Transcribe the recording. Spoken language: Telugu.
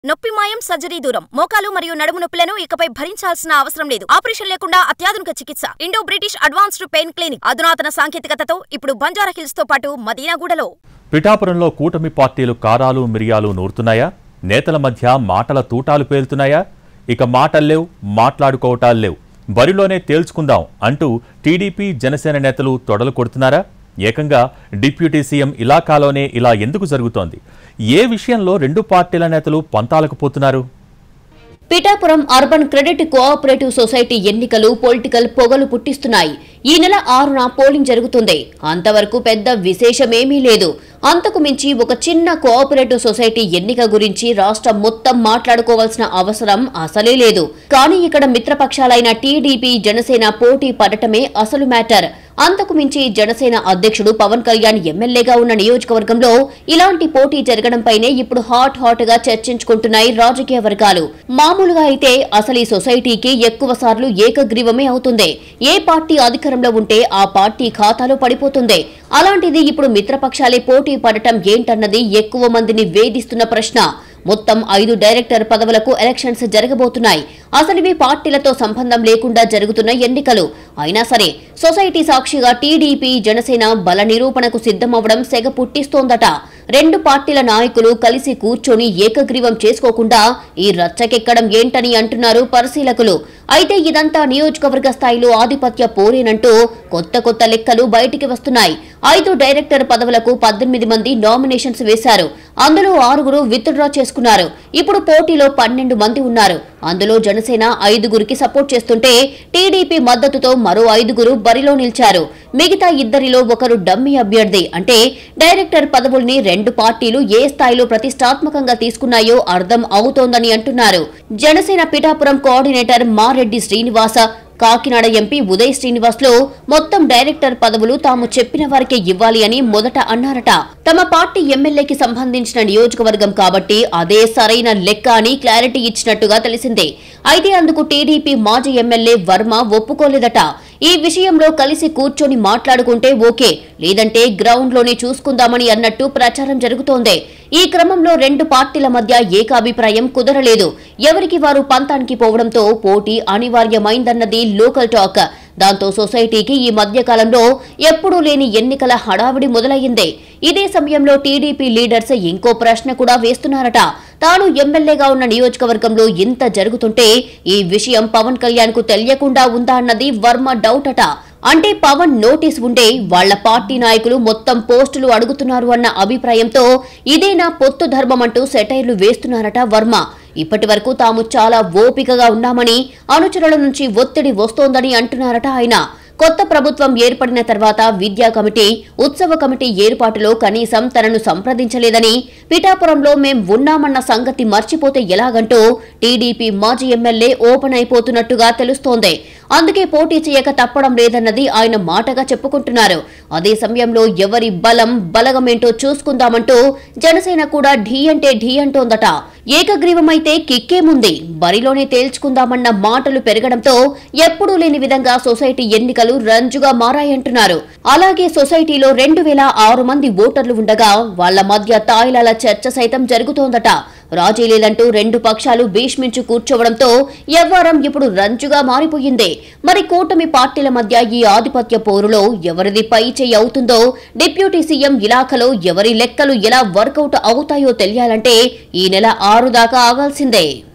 నొప్పి మాయం సర్జరీ దూరం మోకాలు మరియు నడుము నొప్పులను ఇకపై భరించాల్సిన అవసరం లేదు ఆపరేషన్ లేకుండా అత్యాధునిక చికిత్స Indo British advanced pain clinic అధునాతన సాంకేతికతతో ఇప్పుడు బంజారా హిల్స్ తో పాటు మదీనాగూడలో పిఠాపురంలో కూటమి పార్టీలు కారాలు మిరియాలు నూరుతున్నాయా నేతల మధ్య మాటల తూటాలు పేలుతున్నాయా ఇక మాటల్లేవు మాట్లాడుకోవటాలు లేవు బరిలోనే తేల్చుకుందాం అంటూ టీడీపీ జనసేన నేతలు తొడలు కొడుతున్నారా ఏకంగా డిప్యూటీ సీఎం ఇలాకాలోనే ఇలా ఎందుకు జరుగుతోంది ఏ విషయంలో రెండు పార్టీల నేతలు పంతాలకు పోతున్నారు Pithapuram urban credit cooperative society ఎన్నికలు పొలిటికల్ పొగలు పుట్టిస్తున్నాయి ఈ నెల ఆరున పోలింగ్ జరుగుతుంది అంతవరకు పెద్ద విశేషమేమీ లేదు అంతకు మించి ఒక చిన్న కోఆపరేటివ్ సొసైటీ ఎన్నిక గురించి రాష్ట్రం మొత్తం మాట్లాడుకోవాల్సిన అవసరం అసలే లేదు కానీ ఇక్కడ మిత్రపక్షాలైన టీడీపీ జనసేన పోటీ పడటమే అసలు మ్యాటర్ అంతకు మించి జనసేన అధ్యక్షుడు పవన్ కళ్యాణ్ ఎమ్మెల్యేగా ఉన్న నియోజకవర్గంలో ఇలాంటి పోటీ జరగడంపైనే ఇప్పుడు హాట్ హాట్ గా చర్చించుకుంటున్నాయి రాజకీయ వర్గాలు మామూలుగా అయితే అసలు ఈ సొసైటీకి ఎక్కువ సార్లు ఏకగ్రీవమే అవుతుంది ఏ పార్టీ అధికారంలో ఉంటే ఆ పార్టీ ఖాతాలో పడిపోతుంది అలాంటిది ఇప్పుడు మిత్రపక్షాలే పోటీ పడటం ఏంటన్నది ఎక్కువ మందిని వేధిస్తున్న ప్రశ్న మొత్తం ఐదు డైరెక్టర్ పదవులకు ఎలక్షన్స్ జరగబోతున్నాయి అసలు ఇవి పార్టీలతో సంబంధం లేకుండా జరుగుతున్న ఎన్నికలు అయినా సరే సొసైటీ సాక్షిగా టీడీపీ జనసేన బల నిరూపణకు సిద్ధమవ్వడం సెగ పుట్టిస్తోందట రెండు పార్టీల నాయకులు కలిసి కూర్చొని ఏకగ్రీవం చేసుకోకుండా ఈ రచ్చకెక్కడం ఏంటని అంటున్నారు పరిశీలకులు అయితే ఇదంతా నియోజకవర్గ స్థాయిలో ఆధిపత్య పోరేనంటూ కొత్త కొత్త లెక్కలు బయటికి వస్తున్నాయి ఐదు డైరెక్టర్ పదవులకు పద్దెనిమిది మంది నామినేషన్స్ వేశారు అందులో ఆరుగురు విత్డ్రా చేసుకున్నారు ఇప్పుడు పోటీలో పన్నెండు మంది ఉన్నారు అందులో జనసేన ఐదుగురికి సపోర్ట్ చేస్తుంటే టీడీపీ మద్దతుతో మరో ఐదుగురు బరిలో నిలిచారు మిగతా ఇద్దరిలో ఒకరు డమ్మీ అభ్యర్థి అంటే డైరెక్టర్ పదవుల్ని రెండు పార్టీలు ఏ స్థాయిలో ప్రతిష్టాత్మకంగా తీసుకున్నాయో అర్థం అవుతోందని అంటున్నారు జనసేన పిఠాపురం కోఆర్డినేటర్ మారెడ్డి శ్రీనివాస కాకినాడ ఎంపీ ఉదయ్ శ్రీనివాస్ లో మొత్తం డైరెక్టర్ పదవులు తాము చెప్పిన వారికే ఇవ్వాలి అని మొదట అన్నారట తమ పార్టీ ఎమ్మెల్యేకి సంబంధించిన నియోజకవర్గం కాబట్టి అదే సరైన లెక్క అని క్లారిటీ ఇచ్చినట్టుగా తెలిసిందే అయితే అందుకు టీడీపీ మాజీ ఎమ్మెల్యే వర్మ ఒప్పుకోలేదట ఈ విషయంలో కలిసి కూర్చొని మాట్లాడుకుంటే ఓకే లేదంటే గ్రౌండ్ లోనే చూసుకుందామని అన్నట్టు ప్రచారం జరుగుతోంది ఈ క్రమంలో రెండు పార్టీల మధ్య ఏకాభిప్రాయం కుదరలేదు ఎవరికి వారు పంతానికి పోవడంతో పోటీ అనివార్యమైందన్నది లోకల్ టాక్ దాంతో సొసైటీకి ఈ మధ్య కాలంలో ఎప్పుడూ లేని ఎన్నికల హడావిడి మొదలయ్యింది ఇదే సమయంలో టీడీపీ లీడర్స్ ఇంకో ప్రశ్న కూడా వేస్తున్నారట తాను ఎమ్మెల్యేగా ఉన్న నియోజకవర్గంలో ఇంత జరుగుతుంటే ఈ విషయం పవన్ కళ్యాణ్ కు తెలియకుండా ఉందా అన్నది వర్మ డౌట్ అట అంటే పవన్ నోటీస్ ఉంటే వాళ్ల పార్టీ నాయకులు మొత్తం పోస్టులు అడుగుతున్నారు అన్న అభిప్రాయంతో ఇదేనా పొత్తు ధర్మం అంటూ సెటైర్లు వేస్తున్నారట వర్మ ఇప్పటి వరకు తాము చాలా ఓపికగా ఉన్నామని అనుచరుల నుంచి ఒత్తిడి వస్తోందని అంటున్నారట ఆయన కొత్త ప్రభుత్వం ఏర్పడిన తర్వాత విద్యా కమిటీ ఉత్సవ కమిటీ ఏర్పాటులో కనీసం తనను సంప్రదించలేదని పిఠాపురంలో మేం ఉన్నామన్న సంగతి మర్చిపోతే ఎలాగంటూ టీడీపీ మాజీ ఎమ్మెల్యే ఓపెన్ అయిపోతున్నట్టుగా తెలుస్తోంది అందుకే పోటీ చేయక తప్పడం లేదన్నది ఆయన మాటగా చెప్పుకుంటున్నారు అదే సమయంలో ఎవరి బలం బలగమేంటో చూసుకుందామంటూ జనసేన కూడా ఢీ అంటే ఢీ అంటోందట ఏకగ్రీవమైతే కిక్కేముంది బరిలోనే తేల్చుకుందామన్న మాటలు పెరగడంతో ఎప్పుడూ లేని విధంగా సొసైటీ ఎన్నికలు రంజుగా మారాయంటున్నారు అలాగే సొసైటీలో రెండు వేల ఆరు మంది ఓటర్లు ఉండగా వాళ్ల మధ్య తాయిలాల చర్చ సైతం జరుగుతోందట రాజీలేలంటూ రెండు పక్షాలు భీష్మించు కూర్చోవడంతో వ్యవహారం ఇప్పుడు రంజుగా మారిపోయింది మరి కూటమి పార్టీల మధ్య ఈ ఆధిపత్య పోరులో ఎవరిది పై చేయి అవుతుందో డిప్యూటీ సీఎం ఇలాఖలో ఎవరి లెక్కలు ఎలా వర్కౌట్ అవుతాయో తెలియాలంటే ఈ నెల ఆరు దాకా ఆగాల్సిందే